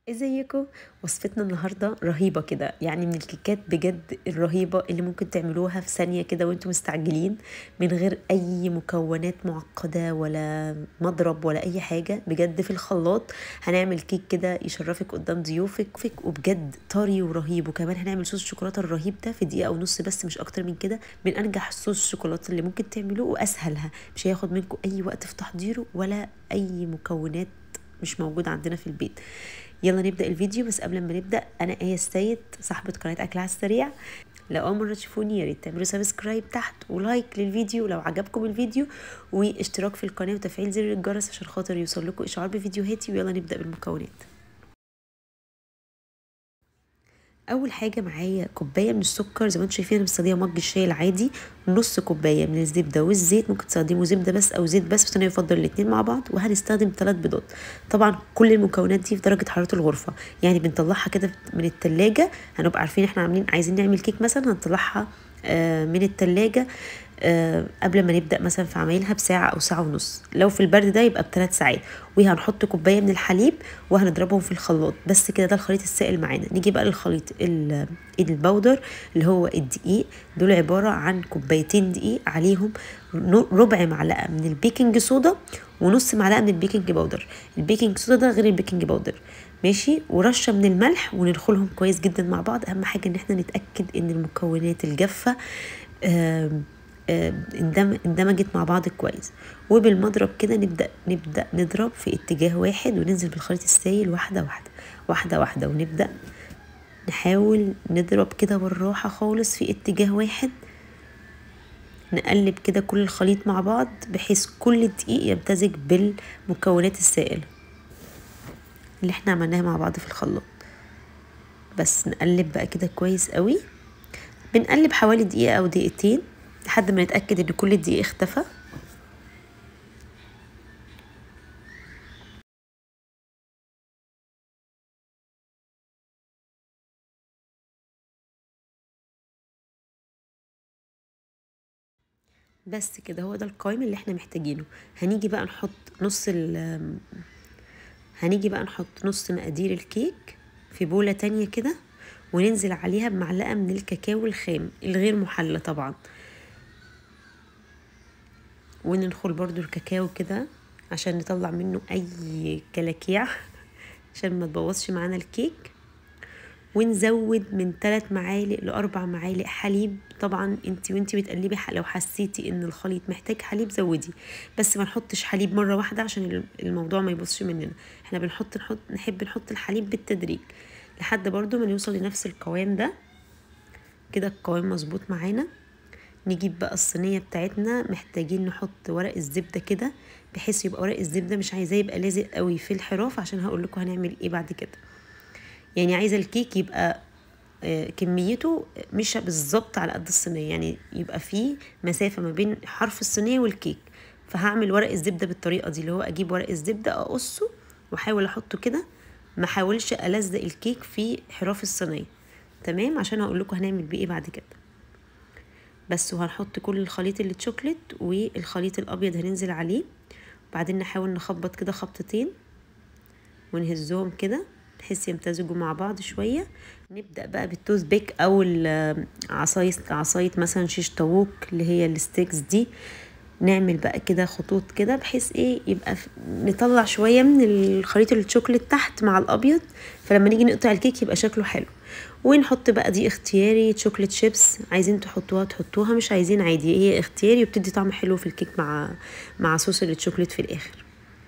ازيكم وصفتنا النهارده رهيبه كده يعني من الكيكات بجد الرهيبه اللي ممكن تعملوها في ثانيه كده وانتم مستعجلين من غير اي مكونات معقده ولا مضرب ولا اي حاجه بجد في الخلاط هنعمل كيك كده يشرفك قدام ضيوفك فيك وبجد طري ورهيب وكمان هنعمل صوص الشوكولاته الرهيب ده في دقيقه ونص بس مش اكتر من كده من انجح صوص الشوكولاته اللي ممكن تعملوه واسهلها مش هياخد منكم اي وقت في تحضيره ولا اي مكونات مش موجوده عندنا في البيت يلا نبدا الفيديو بس قبل ما نبدا انا ايه السيد صاحبه قناه اكل على السريع لو اول مره تشوفوني يا ريت تعملوا سبسكرايب تحت ولايك للفيديو لو عجبكم الفيديو واشتراك في القناه وتفعيل زر الجرس عشان خاطر يوصل لكم اشعار بفيديوهاتي ويلا نبدا بالمكونات اول حاجه معايا كوبايه من السكر زي ما انتم شايفين انا مستخدمه مج الشاي العادي نص كوبايه من الزبده والزيت ممكن تستخدموا زبده بس او زيت بس بس انا يفضل الاثنين مع بعض وهنستخدم ثلاث بيضات طبعا كل المكونات دي في درجه حراره الغرفه يعني بنطلعها كده من التلاجة هنبقى عارفين احنا عاملين عايزين نعمل كيك مثلا هنطلعها من التلاجة أه قبل ما نبدا مثلا في عمايلها بساعه او ساعه ونص لو في البرد ده يبقى بثلاث ساعات وهنحط كوبايه من الحليب وهنضربهم في الخلاط بس كده ده الخليط السائل معانا نيجي بقى للخليط البودر اللي هو الدقيق دول عباره عن كوبايتين دقيق عليهم ربع معلقه من البيكنج صودا ونص معلقه من البيكنج باودر البيكنج صودا ده غير البيكنج باودر ماشي ورشه من الملح وندخلهم كويس جدا مع بعض اهم حاجه ان احنا نتاكد ان المكونات الجافه آه اندمجت مع بعض كويس وبالمضرب كده نبدا نبدا نضرب في اتجاه واحد وننزل بالخليط السائل واحده واحده واحده واحده ونبدا نحاول نضرب كده بالراحه خالص في اتجاه واحد نقلب كده كل الخليط مع بعض بحيث كل دقيق يمتزج بالمكونات السائله اللي احنا عملناها مع بعض في الخلاط بس نقلب بقى كده كويس قوي بنقلب حوالي دقيقه او دقيقتين لحد ما نتأكد ان كل الدقيق اختفى بس كده هو ده القوام اللي احنا محتاجينه هنيجي بقى نحط نص ال هنيجي بقى نحط نص مقادير الكيك في بولة تانية كده وننزل عليها بمعلقة من الكاكاو الخام الغير محلى طبعا وندخل برضو الكاكاو كده عشان نطلع منه اي كلاكيع عشان ما تبوظش معانا الكيك ونزود من 3 معالق لأربع معالق حليب طبعا انت وانت بتقلبي لو حسيتي ان الخليط محتاج حليب زودي بس ما نحطش حليب مره واحده عشان الموضوع ما يبوظش مننا احنا بنحط نحط نحب نحط الحليب بالتدريج لحد برضو ما نوصل لنفس القوام ده كده القوام مظبوط معانا نجيب بقى الصينية بتاعتنا محتاجين نحط ورق الزبدة كده بحيث يبقى ورق الزبدة مش عايزاه يبقى لازق قوي في الحراف عشان هقول لكم هنعمل ايه بعد كده يعني عايزة الكيك يبقى آه كميته مش بالظبط على قد الصينية يعني يبقى فيه مسافة ما بين حرف الصينية والكيك فهعمل ورق الزبدة بالطريقة دي اللي هو اجيب ورق الزبدة اقصه واحاول احطه كده ما احاولش الزق الكيك في حراف الصينية تمام عشان هقول لكم هنعمل بيه ايه بعد كده بس وهنحط كل الخليط اللي تشوكلت والخليط الابيض هننزل عليه بعدين نحاول نخبط كده خبطتين ونهزهم كده بحيث يمتزجوا مع بعض شويه نبدا بقى بالتوز بيك او عصايه عصايه مثلا شيش طاووق اللي هي الستيكس دي نعمل بقى كده خطوط كده بحيث ايه يبقى نطلع شويه من الخليط الشوكليت تحت مع الابيض فلما نيجي نقطع الكيك يبقى شكله حلو ونحط بقى دي اختياري شوكليت شيبس عايزين تحطوها تحطوها مش عايزين عادي هي اختياري وبتدي طعم حلو في الكيك مع مع صوص الشوكليت في الاخر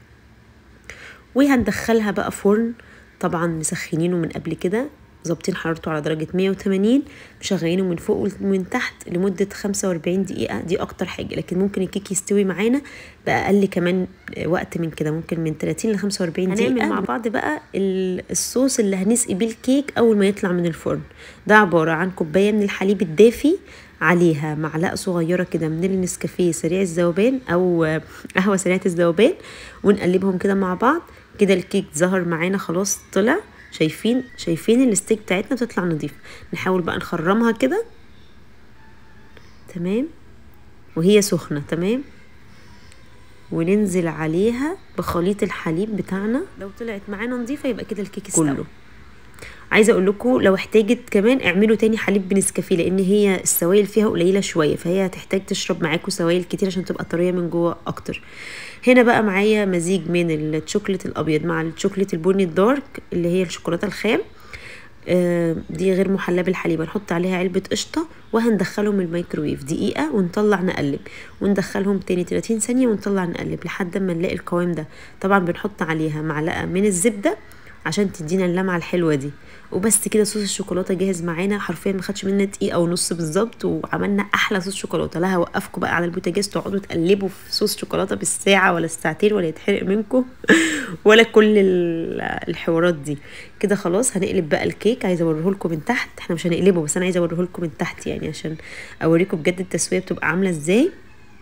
وهندخلها بقى فرن طبعا مسخنينه من قبل كده ظابطين حرارته على درجة 180 مشغلينه من فوق ومن تحت لمدة 45 دقيقة دي أكتر حاجة لكن ممكن الكيك يستوي معانا بأقل كمان وقت من كده ممكن من 30 ل 45 دقيقة هنعمل مع بعض بقى الصوص اللي هنسقي بيه الكيك أول ما يطلع من الفرن ده عبارة عن كوباية من الحليب الدافي عليها معلقة صغيرة كده من النسكافيه سريع الذوبان أو قهوة سريعة الذوبان ونقلبهم كده مع بعض كده الكيك ظهر معانا خلاص طلع شايفين شايفين الستيك بتاعتنا بتطلع نظيفه نحاول بقى نخرمها كده تمام وهي سخنه تمام وننزل عليها بخليط الحليب بتاعنا لو طلعت معانا نظيفه يبقى كده الكيك استوى كله عايزه اقول لكم لو احتاجت كمان اعملوا تاني حليب بنسكافيه لان هي السوائل فيها قليله شويه فهي هتحتاج تشرب معاكم سوائل كتير عشان تبقى طريه من جوه اكتر هنا بقى معايا مزيج من الشوكليت الابيض مع الشوكليت البني الدارك اللي هي الشوكولاته الخام آه دي غير محلاه بالحليب هنحط عليها علبه قشطه وهندخلهم الميكروويف دقيقه ونطلع نقلب وندخلهم تاني 30 ثانيه ونطلع نقلب لحد ما نلاقي القوام ده طبعا بنحط عليها معلقه من الزبده عشان تدينا اللمعه الحلوه دي وبس كده صوص الشوكولاته جاهز معانا حرفيا ما خدش منا دقيقه ونص بالظبط وعملنا احلى صوص شوكولاته لا هوقفكم بقى على البوتاجاز تقعدوا تقلبوا في صوص شوكولاته بالساعه ولا الساعتين ولا يتحرق منكم ولا كل الحوارات دي كده خلاص هنقلب بقى الكيك عايزه اوريه لكم من تحت احنا مش هنقلبه بس انا عايزه اوريه لكم من تحت يعني عشان اوريكم بجد التسويه بتبقى عامله ازاي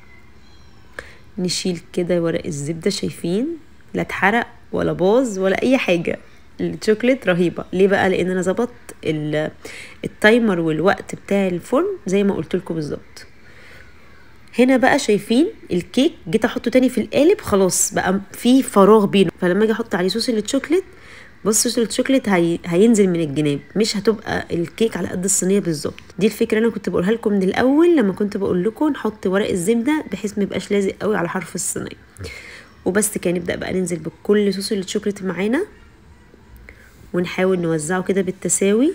نشيل كده ورق الزبده شايفين لا اتحرق ولا باظ ولا اي حاجه الشوكليت رهيبه ليه بقى لان انا ظبطت التايمر والوقت بتاع الفرن زي ما قلت لكم بالظبط هنا بقى شايفين الكيك جيت احطه تاني في القالب خلاص بقى في فراغ بينه فلما اجي احط عليه صوص الشوكليت بص صوص الشوكليت هي... هينزل من الجناب مش هتبقى الكيك على قد الصينيه بالظبط دي الفكره اللي انا كنت بقولها لكم من الاول لما كنت بقول لكم نحط ورق الزبده بحيث ما يبقاش لازق قوي على حرف الصينيه وبس كده نبدا بقى ننزل بكل صوص الشوكليت معانا ونحاول نوزعه كده بالتساوي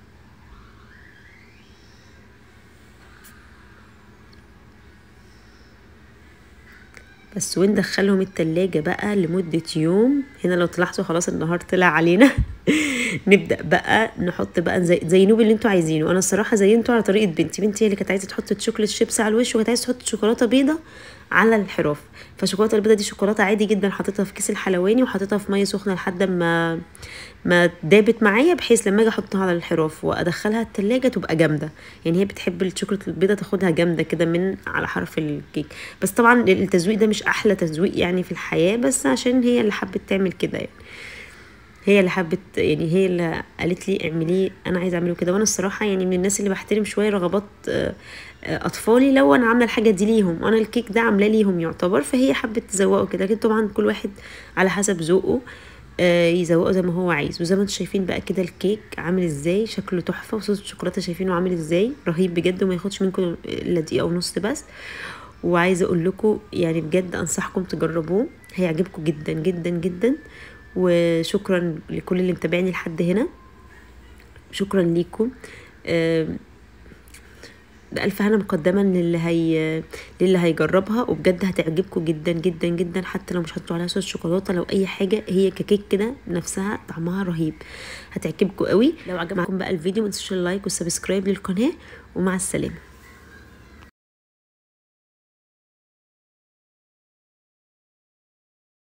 بس وندخلهم التلاجة بقى لمدة يوم هنا لو تلاحظوا خلاص النهار طلع علينا نبدأ بقى نحط بقى زي زينوب اللي انتوا عايزينه انا الصراحة زينته على طريقة بنتي بنتي هي اللي كانت عايزة تحط شوكولات شيبس على الوش وكانت عايزة تحط شوكولاتة بيضة على الحراف فالشوكولاته البيضه دي شوكولاته عادي جدا حطيتها في كيس الحلواني وحطيتها في ميه سخنه لحد ما ما دابت معايا بحيث لما اجي احطها على الحراف وادخلها التلاجة تبقى جامده يعني هي بتحب الشوكولاته البيضه تاخدها جامده كده من على حرف الكيك بس طبعا التزويق ده مش احلى تزويق يعني في الحياه بس عشان هي اللي حبت تعمل كده يعني هي اللي حبت يعني هي اللي قالت لي اعمليه انا عايزه اعمله كده وانا الصراحه يعني من الناس اللي بحترم شويه رغبات اطفالي لو انا عامله الحاجه دي ليهم انا الكيك ده عاملاه ليهم يعتبر فهي حبت تزوقه كده لكن طبعا كل واحد على حسب ذوقه يزوقه زي ما هو عايز وزي ما انتم شايفين بقى كده الكيك عامل ازاي شكله تحفه وصوص الشوكولاته شايفينه عامل ازاي رهيب بجد وما ياخدش منكم الا دقيقه ونص بس وعايزه اقول لكم يعني بجد انصحكم تجربوه هيعجبكم جدا جدا جدا وشكرا لكل اللي متابعني لحد هنا شكرا ليكم بألف هنا مقدما للي هي للي هيجربها وبجد هتعجبكم جدا جدا جدا حتى لو مش حطوا عليها صوص شوكولاته لو اي حاجه هي ككيك كده نفسها طعمها رهيب هتعجبكم قوي لو عجبكم بقى الفيديو ما تنسوش اللايك والسبسكرايب للقناه ومع السلامه